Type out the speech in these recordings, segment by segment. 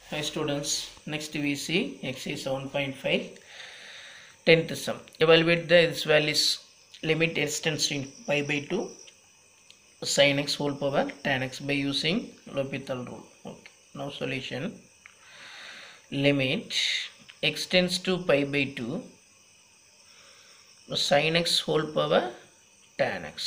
Hi students, next we see exercise 7.5 10th sum. Evaluate the this values limit extends to pi by 2 sin x whole power tan x by using L'Hopital rule. Okay. Now solution limit extends to pi by 2 sin x whole power tan x.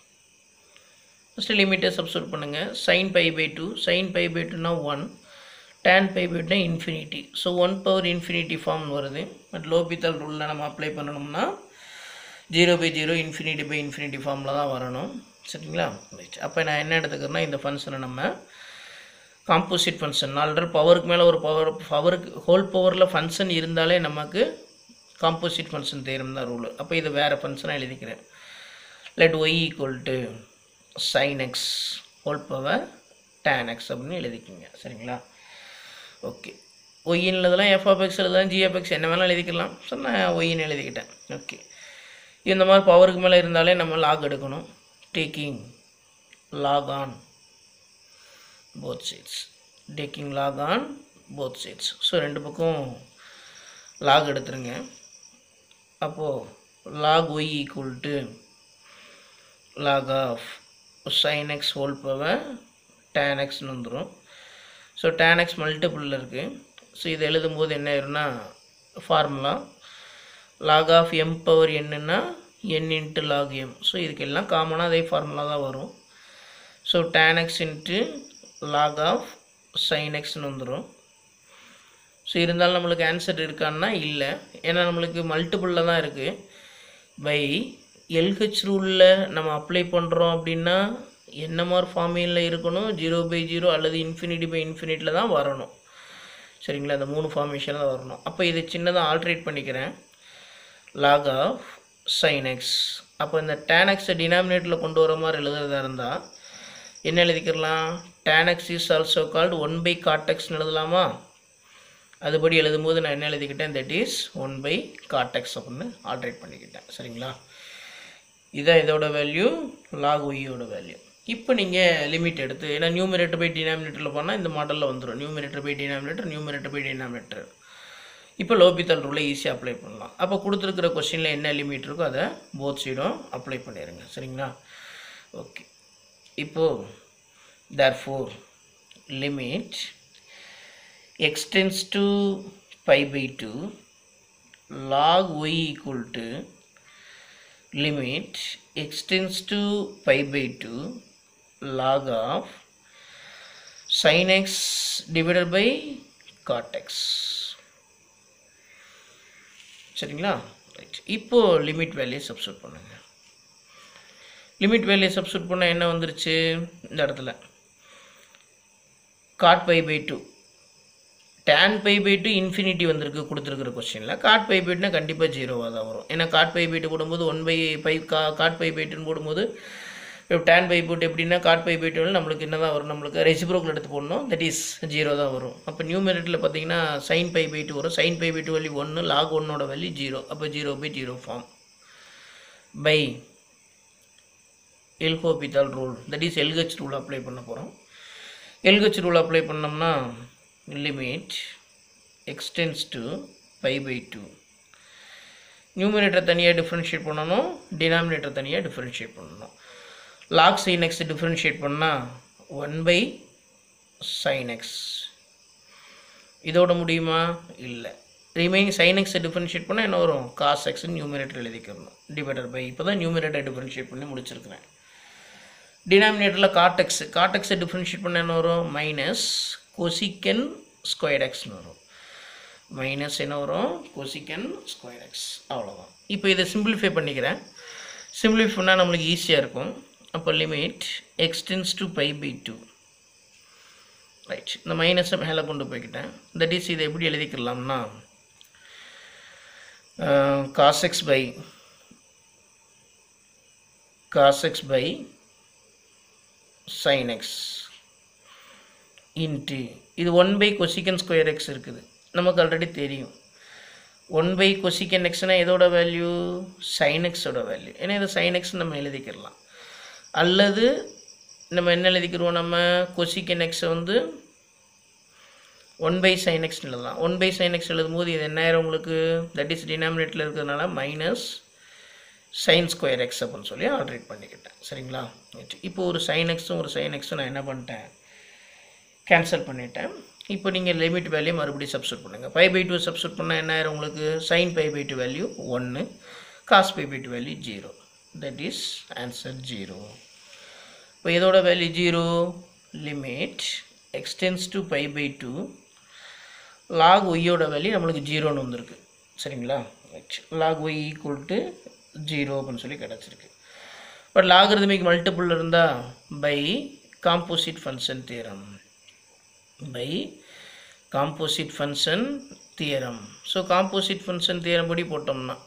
First லிமிட்டை substitute பண்ணுங்கள் sine pi by two sine pi by டூனா one tan pi by டூனா infinity so one power infinity form வருது but L'Hopital ரூலில் நம்ம apply பண்ணணும்னா zero by zero infinity by infinity ஃபார்மில் தான் வரணும் சரிங்களா ரைட் அப்போ நான் என்ன எடுத்துக்கிறேன்னா இந்த ஃபங்க்ஷனை நம்ம காம்போசிட் ஃபங்க்ஷன் ஆல்ரெடி பவருக்கு மேலே ஒரு பவர் பவருக்கு ஹோல் பவரில் ஃபங்க்ஷன் இருந்தாலே நமக்கு காம்போசிட் ஃபங்க்ஷன் தேரும் தான் ரூலு அப்போ இது வேறு ஃபங்க்ஷனாக எழுதிக்கிறேன் let y equal to sine x whole power tan x அப்படின்னு எழுதிக்கிங்க சரிங்களா ஓகே ஒய்யின்லதெல்லாம் எஃப்எஃப்எக்ஸ் எழுதலாம் ஜிஎஃப்எக்ஸ் என்ன வேணாலும் எழுதிக்கலாம் ஸோ நான் ஒய்ன்னு எழுதிக்கிட்டேன் ஓகே இந்த மாதிரி பவருக்கு மேலே இருந்தாலே நம்ம லாக் எடுக்கணும் taking log on both sides taking log on both sides so ரெண்டு பக்கம் லாக் எடுத்துருங்க அப்போது log y equal to log of sin x whole power tan எக்ஸ்னு வந்துடும் ஸோ tan எக்ஸ் மல்டிபிளில் இருக்குது ஸோ இது எழுதும்போது என்ன ஆயிரும்னா formula log of m power என்னன்னா n into log m so இதுக்கு எல்லாம் காமனாக அதே ஃபார்முலா தான் வரும் so tan x into log of sine எக்ஸ்னு வந்துடும் ஸோ இருந்தாலும் நம்மளுக்கு ஆன்சர் இருக்கான்னா இல்லை ஏன்னா நம்மளுக்கு மல்டிபிளில் தான் இருக்குது பை எல்ஹெச் ரூலில் நம்ம அப்ளை பண்ணுறோம் அப்படின்னா என்ன மாதிரி ஃபார்மேலில் இருக்கணும் ஜீரோ பை ஜீரோ அல்லது இன்ஃபினிட்டி பை இன்ஃபினிட்டியில் தான் வரணும் சரிங்களா அந்த மூணு ஃபார்மேஷனில் தான் வரணும் அப்போ இதை சின்னதாக ஆல்ட்ரேட் பண்ணிக்கிறேன் லாக் ஆஃப் சைன் எக்ஸ் அப்போ இந்த டேன் எக்ஸை டினாமினேட்டரில் கொண்டு வர மாதிரி எழுதுறதா இருந்தால் என்ன எழுதிக்கிறலாம் tan x is also called one by காட்டெக்ஸ்னு எழுதலாமா அதுபடி எழுதும்போது நான் என்ன எழுதிக்கிட்டேன் that is one by cot x அப்படின்னு ஆல்ட்ரேட் பண்ணிக்கிட்டேன் சரிங்களா இதான் இதோட வேல்யூ லாக் ஒய்யோட வேல்யூ இப்போ நீங்கள் லிமிட் எடுத்து ஏன்னா நியூமினேட்டர் பை டினாமினேட்டரில் போனால் இந்த மாடலில் வந்துடும் numerator by denominator numerator by denominator இப்போ லோபித்தல் ரூலை ஈஸியாக அப்ளை பண்ணலாம் அப்போ கொடுத்துருக்குற கொஸ்டினில் என்ன லிமிட் இருக்கோ அதை போத் சைடும் அப்ளை பண்ணிடுங்க சரிங்களா ஓகே இப்போது therefore limit extends to pi by two log y equal to limit extends to pi by 2 log of sin x divided by cot x சரிங்களா ரைட் இப்போ லிமிட் வேல்யூ சப்ஸ்டியூட் பண்ணுங்க limit value substitute பண்ணால் என்ன வந்துருச்சு இந்த இடத்துல cot pi by two tan pi by two infinity வந்திருக்கு கொடுத்துருக்குற கொஸ்டினில் காட் பை பைட்னா கண்டிப்பாக ஜீரோவாக தான் வரும் ஏன்னா காட் பை பைட்டு போடும்போது ஒன் பை பை கா காட் பை பைட்டுன்னு போடும்போது இப்போ டேன் பை போட்டு எப்படின்னா காட் பை பைட்டு நம்மளுக்கு என்ன தான் வரும் நம்மளுக்கு ரெசிப்ரோக்கில் எடுத்து போடணும் தட் இஸ் ஜீரோ தான் வரும் அப்போ நியூமெரேட்டில் பார்த்தீங்கன்னா சைன் பை பைட்டு வரும் சைன் பை பைட்டு வேல்யூ ஒன்று லாக் ஒன்னோட வேல்யூ ஜீரோ அப்போ zero by zero form by L'Hopital rule that is L H rule apply பண்ண போகிறோம் எல்ஹெச் ரூல் அப்ளை பண்ணோம்னா limit extends to pi by 2 numerator தனியாக differentiate பண்ணணும் denominator தனியாக டிஃப்ரென்ஷியேட் பண்ணணும் லாக் சைன் எக்ஸ் டிஃப்ரென்ஷியேட் பண்ணால் ஒன் பை சைன் எக்ஸ் இதோட முடியுமா இல்லை ரிமைனிங் சைன் எக்ஸை டிஃப்ரென்ஷியேட் பண்ணால் என்ன வரும் காஸ் எக்ஸ் நியூமினேட்டர் எழுதிக்கிறணும் டிவைடர் பை இப்போ தான் நியூமினேட்டர் டிஃப்ரென்ஷியேட் பண்ணி முடிச்சிருக்கிறேன் டினாமினேட்டரில் காட்டெக்ஸ் காட்டெக்ஸை டிஃப்ரென்ஷியேட் பண்ண என்ன வரும் மைனஸ் கொசிக்கன் ஸ்கொயர் எக்ஸ்னு வரும் மைனஸ் என்ன வரும் கொசிக்கன் ஸ்கொயர் எக்ஸ் அவ்வளோதான் இப்போ இதை சிம்பிளிஃபை பண்ணிக்கிறேன் சிம்பிளிஃபை பண்ணால் நம்மளுக்கு ஈஸியாக இருக்கும் அப்போ limit extends to pi by two right இந்த மைனஸை மேலே கொண்டு போய்க்கிட்டேன் தட் இஸ் இதை எப்படி எழுதிக்கலாம்னா cos x by cos x by sine x into இது one by cosecant square x இருக்குது நமக்கு ஆல்ரெடி தெரியும் ஒன் பை கொசிக்கன் எக்ஸ்னால் எதோட வேல்யூ சைன் எக்ஸோட வேல்யூ ஏன்னா இது சைன் எக்ஸ் நம்ம எழுதிக்கிடலாம் அல்லது நம்ம என்ன எழுதிக்கிறோம் நம்ம கொசிக்கன் எக்ஸை வந்து ஒன் பை சைன் எக்ஸ் எழுதலாம் ஒன் பை சைன் எக்ஸ் எழுதும் போது இது என்ன ஆயிரும் உங்களுக்கு தட் இஸ் டினாமினேட்டில் இருக்கிறதுனால மைனஸ் சைன் ஸ்கொயர் எக்ஸ் அப்படின்னு சொல்லி ஆல்ட்ரேட் பண்ணிக்கிட்டேன் சரிங்களா ரைட் இப்போ ஒரு சைன் எக்ஸும் ஒரு சைன் எக்ஸும் நான் என்ன பண்ணிட்டேன் கேன்சல் பண்ணிட்டேன் இப்போ நீங்கள் லிமிட் வேல்யூ மறுபடியும் சப்ஸ்டியூட் பண்ணுங்கள் பை பை டூ சப்ஸ்டியூட் பண்ணால் என்ன ஆயிரும் உங்களுக்கு sine pi by two value ஒன்று cos pi by two value zero that is answer zero இப்போ இதோட value zero limit extends to pi by two log ஒய்யோட வேல்யூ நம்மளுக்கு ஜீரோன்னு வந்திருக்கு சரிங்களா right log y equal to zero அப்படின்னு சொல்லி கிடச்சிருக்கு பட் லாகிருதமிக் மல்டிபிள் இருந்தால் by composite function theorem by composite function theorem so composite function theorem படி போட்டோம்னா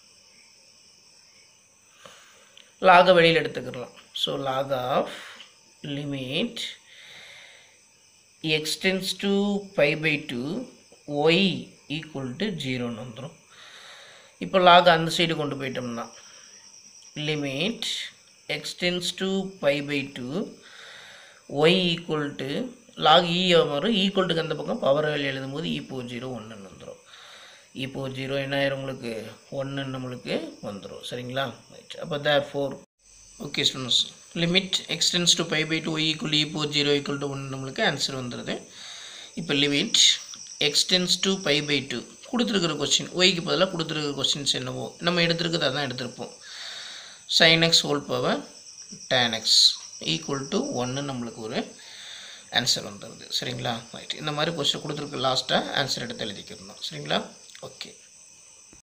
லாக வெளியில் எடுத்துக்கலாம் so log of limit extends to pi by two y equal to ஜீரோன்னு வந்துடும் இப்போ லாக் அந்த சைடு கொண்டு போயிட்டோம்னா limit extends to pi by two y equal to log e வரும் ஈக்குவல் டுக்கு அந்த பக்கம் பவர் வேல்யூ எழுதும் போது இப்போ ஜீரோ ஒன்றுன்னு வந்துடும் இப்போ ஜீரோ என்ன ஆயிரும் உங்களுக்கு ஒன்று நம்மளுக்கு வந்துடும் சரிங்களா ரைட் அப்போ therefore okay students limit extends to pi by two y equal e power zero equal to ஒன்று நம்மளுக்கு ஆன்சர் வந்துடுது இப்போ limit extends to pi by two கொடுத்துருக்குற கொஸ்டின் ஒய்க்கு பதிலாக கொடுத்துருக்குற கொஸ்டின்ஸ் என்னவோ நம்ம எடுத்துருக்கிறது அதான் எடுத்திருப்போம் sine x whole power tan x equal to ஒன்று நம்மளுக்கு ஒரு ஆன்சர் வந்துடுது சரிங்களா ரைட் இந்த மாதிரி கொஸ்டின் கொடுத்துருக்கு லாஸ்ட்டாக ஆன்சர் எடுத்து எழுதிக்கிறணும் சரிங்களா ஓகே